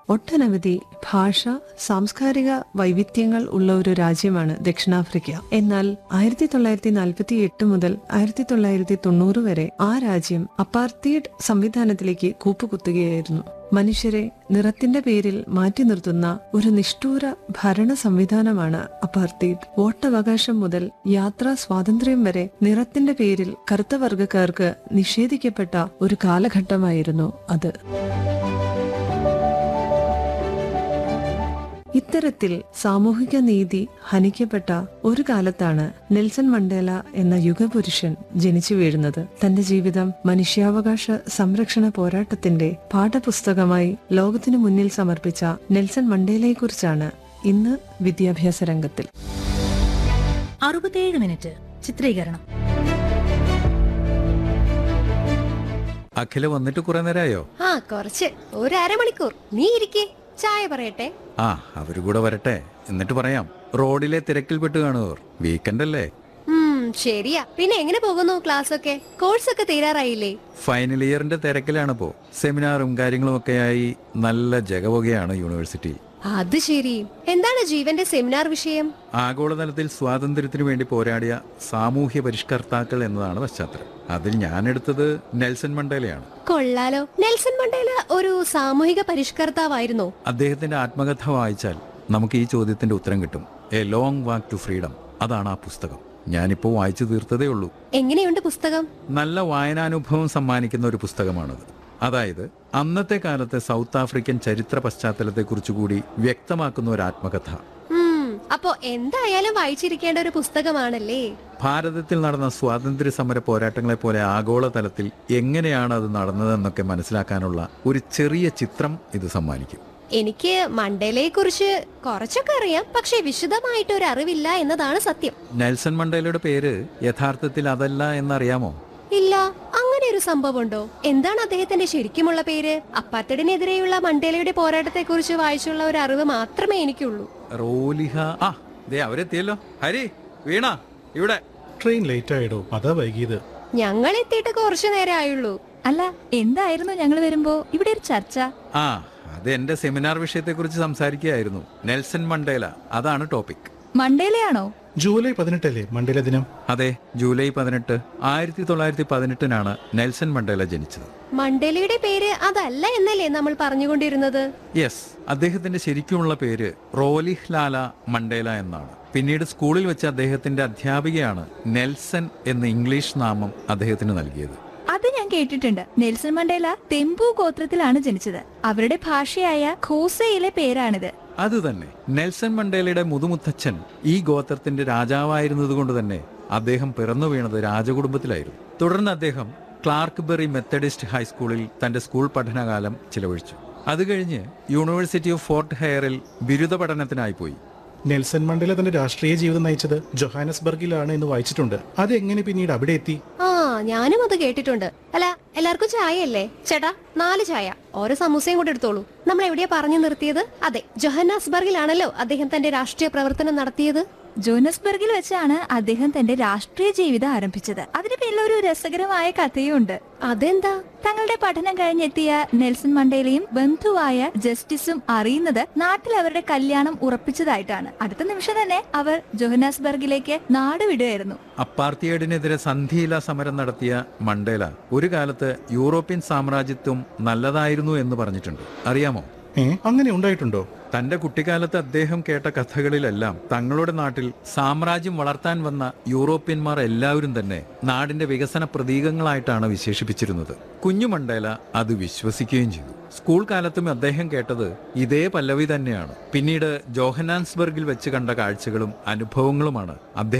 ഒട്ടനവധി ഭാഷ സാംസ്കാരിക വൈവിധ്യങ്ങൾ ഉള്ള ഒരു രാജ്യമാണ് ദക്ഷിണാഫ്രിക്ക എന്നാൽ ആയിരത്തി തൊള്ളായിരത്തി നാൽപ്പത്തി എട്ട് മുതൽ ആയിരത്തി തൊള്ളായിരത്തി തൊണ്ണൂറ് വരെ ആ രാജ്യം അപ്പാർത്തീഡ് സംവിധാനത്തിലേക്ക് കൂപ്പുകുത്തുകയായിരുന്നു മനുഷ്യരെ നിറത്തിന്റെ പേരിൽ മാറ്റി നിർത്തുന്ന ഒരു നിഷ്ഠൂര ഭരണ സംവിധാനമാണ് അപ്പാർത്തീഡ് വോട്ടവകാശം മുതൽ യാത്രാ സ്വാതന്ത്ര്യം വരെ നിറത്തിന്റെ പേരിൽ കറുത്ത വർഗക്കാർക്ക് നിഷേധിക്കപ്പെട്ട ഒരു കാലഘട്ടമായിരുന്നു അത് ഇത്തരത്തിൽ സാമൂഹിക നീതി ഹനിക്കപ്പെട്ട ഒരു കാലത്താണ് നെൽസൺ മണ്ടേല എന്ന യുഗപുരുഷൻ ജനിച്ചു വീഴുന്നത് തന്റെ ജീവിതം മനുഷ്യാവകാശ സംരക്ഷണ പോരാട്ടത്തിന്റെ പാഠപുസ്തകമായി ലോകത്തിനു മുന്നിൽ സമർപ്പിച്ച നെൽസൺ മണ്ടേലയെക്കുറിച്ചാണ് ഇന്ന് വിദ്യാഭ്യാസ രംഗത്തിൽ അറുപത്തേഴ് മിനിറ്റ് ചിത്രീകരണം അഖില വന്നിട്ട് കുറെ നേരമായോ ആ കുറച്ച് ഒരു അരമണിക്കൂർ നീ ഇരിക്കേ ചായ പറയട്ടെ ആ അവര് കൂടെ വരട്ടെ എന്നിട്ട് പറയാം റോഡിലെ തിരക്കിൽപ്പെട്ട് കാണുവർ വീക്കെൻഡ് അല്ലേ ഉം ശരിയാ പിന്നെ എങ്ങനെ പോകുന്നു ക്ലാസ് ഒക്കെ കോഴ്സ് ഒക്കെ തീരാറായില്ലേ ഫൈനൽ ഇയറിന്റെ തിരക്കിലാണിപ്പോ സെമിനാറും കാര്യങ്ങളും ഒക്കെയായി നല്ല ജഗവകയാണ് യൂണിവേഴ്സിറ്റി അത് ശരി എന്താണ് ജീവന്റെ സെമിനാർ വിഷയം ആഗോളതലത്തിൽ സ്വാതന്ത്ര്യത്തിനു വേണ്ടി പോരാടിയ സാമൂഹ്യ പരിഷ്കർത്താക്കൾ എന്നതാണ് പശ്ചാത്തലം അതിൽ ഞാൻ എടുത്തത് നെൽസൺ മണ്ടേലയാണ് കൊള്ളാലോ നെൽസൺ മണ്ടേല ഒരു സാമൂഹിക പരിഷ്കർത്താവായിരുന്നോ അദ്ദേഹത്തിന്റെ ആത്മകഥ വായിച്ചാൽ നമുക്ക് ഈ ചോദ്യത്തിന്റെ ഉത്തരം കിട്ടും a long walk to freedom അതാണ് ആ പുസ്തകം ഞാനിപ്പോ വായിച്ചു തീർത്തതേ ഉള്ളൂ എങ്ങനെയുണ്ട് പുസ്തകം നല്ല വായനാനുഭവം സമ്മാനിക്കുന്ന ഒരു പുസ്തകമാണത് അതായത് അന്നത്തെ കാലത്തെ സൗത്ത് ആഫ്രിക്കൻ ചരിത്ര പശ്ചാത്തലത്തെക്കുറിച്ച് കൂടി വ്യക്തമാക്കുന്ന ഒരു ആത്മകഥ ഉം അപ്പോ എന്തായാലും വായിച്ചിരിക്കേണ്ട ഒരു പുസ്തകമാണല്ലേ ഭാരതത്തിൽ നടന്ന സ്വാതന്ത്ര്യ സമര പോരാട്ടങ്ങളെ പോലെ ആഗോളതലത്തിൽ എങ്ങനെയാണ് അത് നടന്നതെന്നൊക്കെ മനസ്സിലാക്കാനുള്ള ഒരു ചെറിയ ചിത്രം ഇത് സമ്മാനിക്കും എനിക്ക് മണ്ടേലയെ കുറിച്ച് കുറച്ചൊക്കെ അറിയാം പക്ഷെ വിശദമായിട്ട് ഒരു അറിവില്ല എന്നതാണ് സത്യം നെൽസൺ മണ്ടേലയുടെ പേര് യഥാർത്ഥത്തിൽ അതല്ല എന്നറിയാമോ ഇല്ല അങ്ങനെ ഒരു സംഭവമുണ്ടോ എന്താണ് അദ്ദേഹത്തിന്റെ ശരിക്കുമുള്ള പേര് അപ്പാത്തടിനെതിരെയുള്ള മണ്ടേലയുടെ പോരാട്ടത്തെ കുറിച്ച് വായിച്ചുള്ള ഒരു അറിവ് മാത്രമേ എനിക്കുള്ളൂ റോലിഹ ആ ദേ അവരെത്തിയല്ലോ ഹരി വീണ ഇവിടെ ട്രെയിൻ ലേറ്റ് ആയിടോ അതാ വൈകിയത് ഞങ്ങൾ എത്തിയിട്ട് കുറച്ചു നേരം ആയുള്ളൂ അല്ല എന്തായിരുന്നു ഞങ്ങൾ വരുമ്പോ ഇവിടെ ഒരു ചർച്ച ആ അത് എന്റെ സെമിനാർ വിഷയത്തെക്കുറിച്ച് സംസാരിക്കുകയായിരുന്നു നെൽസൺ മണ്ടേല അതാണ് ടോപ്പിക് മണ്ടേലയാണോ ജൂലൈ പതിനെട്ടല്ലേ മണ്ടേല ദിനം അതെ ജൂലൈ പതിനെട്ട് ആയിരത്തി തൊള്ളായിരത്തി പതിനെട്ടിനാണ് നെൽസൺ മണ്ടേല ജനിച്ചത് മണ്ടേലയുടെ പേര് അതല്ല എന്നല്ലേ നമ്മൾ പറഞ്ഞുകൊണ്ടിരുന്നത് യെസ് അദ്ദേഹത്തിന്റെ ശരിക്കുമുള്ള പേര് റോലിഹ് ലാല മണ്ടേല എന്നാണ് പിന്നീട് സ്കൂളിൽ വെച്ച് അദ്ദേഹത്തിന്റെ അധ്യാപികയാണ് നെൽസൺ എന്ന ഇംഗ്ലീഷ് നാമം അദ്ദേഹത്തിന് നൽകിയത് അത് ഞാൻ കേട്ടിട്ടുണ്ട് നെൽസൺ മണ്ടേല തെമ്പു ഗോത്രത്തിലാണ് ജനിച്ചത് അവരുടെ ഭാഷയായ ഖോസയിലെ പേരാണിത് അത് തന്നെ നെൽസൺ മണ്ടേലയുടെ മുതുമുത്തച്ഛൻ ഈ ഗോത്രത്തിന്റെ രാജാവായിരുന്നതുകൊണ്ട് തന്നെ അദ്ദേഹം പിറന്നു വീണത് രാജകുടുംബത്തിലായിരുന്നു തുടർന്ന് അദ്ദേഹം ക്ലാർക്ക് ബെറി മെത്തഡിസ്റ്റ് ഹൈസ്കൂളിൽ തന്റെ സ്കൂൾ പഠനകാലം ചിലവഴിച്ചു അത് കഴിഞ്ഞ് യൂണിവേഴ്സിറ്റി ഓഫ് ഫോർട്ട് ഹെയറിൽ ബിരുദ പഠനത്തിനായി പോയി നെൽസൺ മണ്ടേല തന്റെ രാഷ്ട്രീയ ജീവിതം നയിച്ചത് ജൊഹാനസ്ബർഗിലാണ് എന്ന് വായിച്ചിട്ടുണ്ട് അതെങ്ങനെ പിന്നീട് അവിടെ എത്തി ആ ഞാനും അത് കേട്ടിട്ടുണ്ട് അല്ല എല്ലാവർക്കും ചായ അല്ലേ ചേട്ടാ നാല് ചായ ഓരോ സമൂസയും കൂടെ എടുത്തോളൂ നമ്മൾ എവിടെയാ പറഞ്ഞു നിർത്തിയത് അതെ ജൊഹന്നാസ്ബർഗിലാണല്ലോ അദ്ദേഹം തന്റെ രാഷ്ട്രീയ പ്രവർത്തനം നടത്തിയത് ജോനസ്ബർഗിൽ വെച്ചാണ് അദ്ദേഹം തന്റെ രാഷ്ട്രീയ ജീവിതം ആരംഭിച്ചത് അതിന് പിന്നിൽ ഒരു രസകരമായ കഥയുണ്ട് അതെന്താ തങ്ങളുടെ പഠനം കഴിഞ്ഞെത്തിയ നെൽസൺ മണ്ടേലയും ബന്ധുവായ ജസ്റ്റിസും അറിയുന്നത് നാട്ടിൽ അവരുടെ കല്യാണം ഉറപ്പിച്ചതായിട്ടാണ് അടുത്ത നിമിഷം തന്നെ അവർ ജോഹനാസ്ബർഗിലേക്ക് നാടുവിടുകയായിരുന്നു അപ്പാർത്തിയേഡിനെതിരെ സന്ധിയില സമരം നടത്തിയ മണ്ടേല ഒരു കാലത്ത് യൂറോപ്യൻ സാമ്രാജ്യത്വം നല്ലതായിരുന്നു എന്ന് പറഞ്ഞിട്ടുണ്ട് അറിയാമോ ഏ അങ്ങനെ ഉണ്ടായിട്ടുണ്ടോ തന്റെ കുട്ടിക്കാലത്ത് അദ്ദേഹം കേട്ട കഥകളിലെല്ലാം തങ്ങളുടെ നാട്ടിൽ സാമ്രാജ്യം വളർത്താൻ വന്ന യൂറോപ്യന്മാർ എല്ലാവരും തന്നെ നാടിന്റെ വികസന പ്രതീകങ്ങളായിട്ടാണ് വിശേഷിപ്പിച്ചിരുന്നത് കുഞ്ഞു മണ്ടേല അത് വിശ്വസിക്കുകയും ചെയ്തു സ്കൂൾ കാലത്തും അദ്ദേഹം കേട്ടത് ഇതേ പല്ലവി തന്നെയാണ് പിന്നീട് ജോഹനാൻസ്ബർഗിൽ വെച്ച് കണ്ട കാഴ്ചകളും അനുഭവങ്ങളുമാണ് അദ്ദേഹം